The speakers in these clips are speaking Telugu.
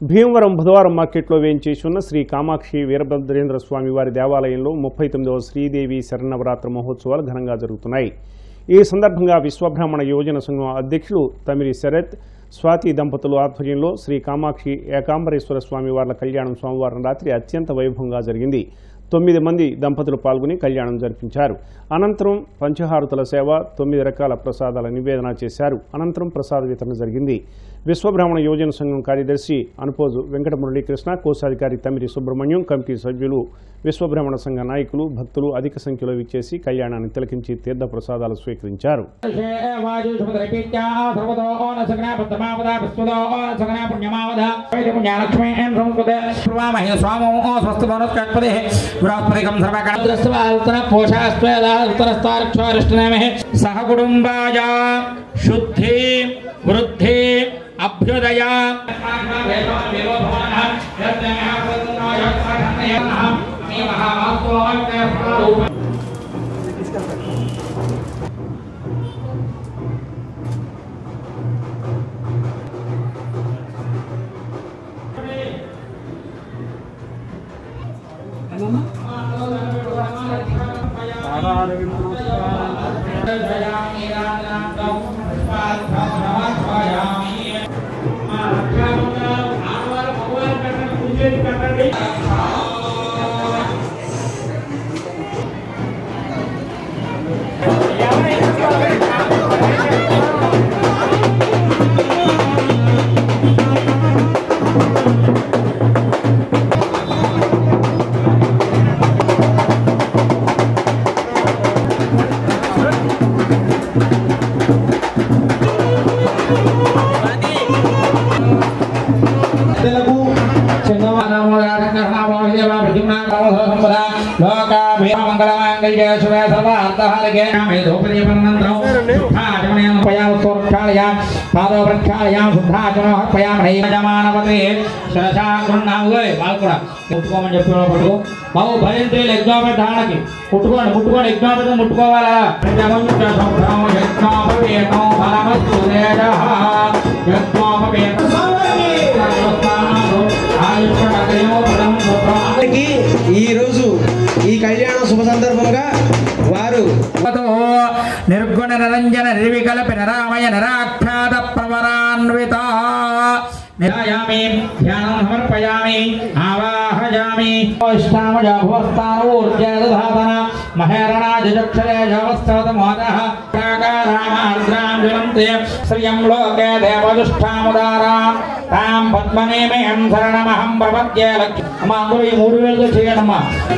భీమవరం బుధవారం మార్కెట్లో వేయించేసి ఉన్న శ్రీ కామాక్షి వీరభద్రేంద్ర స్వామి వారి దేవాలయంలో ముప్పై తొమ్మిదవ శ్రీదేవి శరణవరాత్రి మహోత్సవాలు ఘనంగా జరుగుతున్నాయి ఈ సందర్భంగా విశ్వబ్రాహ్మణ యోజన సంఘం అధ్యక్షులు తమిరి శరత్ స్వాతి దంపతులు ఆధ్వర్యంలో శ్రీ కామాక్షి ఏకాంబరేశ్వర స్వామి వార్ల కళ్యాణం సోమవారం రాత్రి అత్యంత వైభవంగా జరిగింది తొమ్మిది మంది దంపతులు పాల్గొని కళ్యాణం జరిపించారు అనంతరం పంచహారతుల సేవ తొమ్మిది రకాల ప్రసాదాల నివేదన చేశారు అనంతరం ప్రసాద వితరణ జరిగింది విశ్వబ్రాహ్మణ యోజన సంఘం కార్యదర్శి అనుపోజు వెంకట మురళీకృష్ణ కోశాధికారి తమిరి సుబ్రహ్మణ్యం కమిటీ సభ్యులు విశ్వబ్రాహ్మణ సంఘ నాయకులు భక్తులు అధిక సంఖ్యలో విచ్చేసి కళ్యాణాన్ని తిలకించి తీర్థ ప్రసాదాలు స్వీకరించారు సహ కుటుంబాయ శుద్ధి వృద్ధి అభ్యుదయ తెలుగు ముట్టుకోమని చెప్పి పట్టుకో బాబు భయంతో యజ్ఞోపేత ధారణకి ముట్టుకోండి ముట్టుకోండి యజ్ఞోపేత ముట్టుకోవాలా అందరికీ ఈ రోజు ఈ కళ్యాణ శుభ సందర్భంగా వారు నిర్గుణ నిరంజన నిర్వికల్ప నిరామయ నిరాఖ్యాత ప్రవరాన్విత నిరాయామి ధ్యానం సమర్పయామి ఆవాహయామి ఇష్టామజాభవస్థానూర్జాధాతన మహేరణాజక్షరే జవస్థాత మోదః ప్రాకారామార్ద్రాం జ్వలంతే శ్రియం లోకే దేవదుష్టాముదారాం తాం పద్మనేమేం శరణమహం ప్రపద్యే లక్ష్మి అమ్మా అందరూ ఈ మూడు వేలతో చేయండమ్మా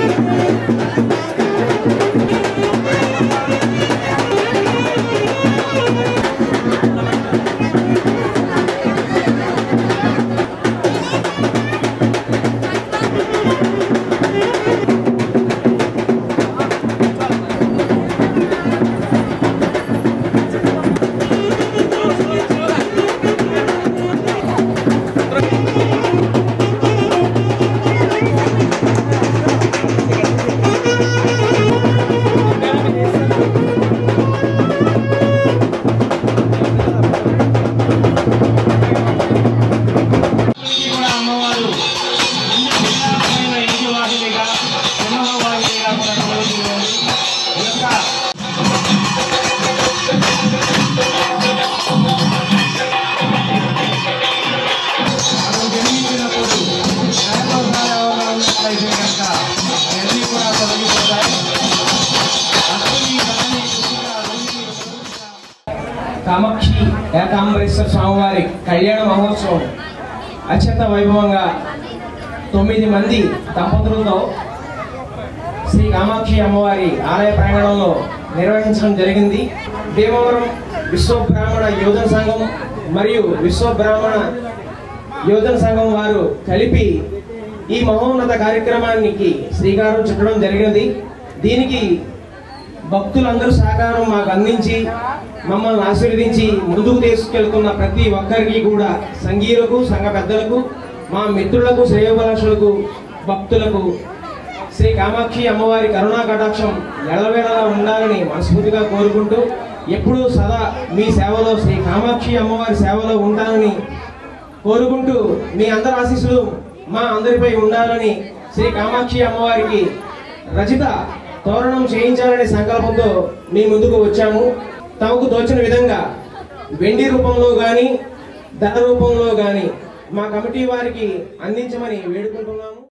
కామాక్షి ఏకాంబరేశ్వర స్వామివారి కళ్యాణ మహోత్సవం అత్యంత వైభవంగా తొమ్మిది మంది దంపతులతో శ్రీ కామాక్షి అమ్మవారి ఆలయ ప్రాంగణంలో నిర్వహించడం జరిగింది భీమవరం విశ్వబ్రాహ్మణ యోజన సంఘం మరియు విశ్వబ్రాహ్మణ యోజన సంఘం వారు కలిపి ఈ మహోన్నత కార్యక్రమానికి శ్రీకారం చుట్టడం జరిగినది దీనికి భక్తులందరూ సహకారం మాకు అందించి మమ్మల్ని ఆశీర్వదించి ముందుకు తీసుకెళ్తున్న ప్రతి ఒక్కరికి కూడా సంఘీయులకు సంఘ పెద్దలకు మా మిత్రులకు శ్రేయోభిలాషులకు భక్తులకు శ్రీ కామాక్షి అమ్మవారి కరుణా కటాక్షం ఎడవేళలా ఉండాలని మనస్ఫూర్తిగా కోరుకుంటూ ఎప్పుడూ సదా మీ సేవలో శ్రీ కామాక్షి అమ్మవారి సేవలో ఉంటానని కోరుకుంటూ మీ అందరి ఆశీస్సులు మా అందరిపై ఉండాలని శ్రీ కామాక్షి అమ్మవారికి రచిత తోరణం చేయించాలనే సంకల్పంతో మీ ముందుకు వచ్చాము తమకు తోచిన విధంగా వెండి రూపంలో కానీ ధన రూపంలో కానీ మా కమిటీ వారికి అందించమని వేడుకుంటున్నాము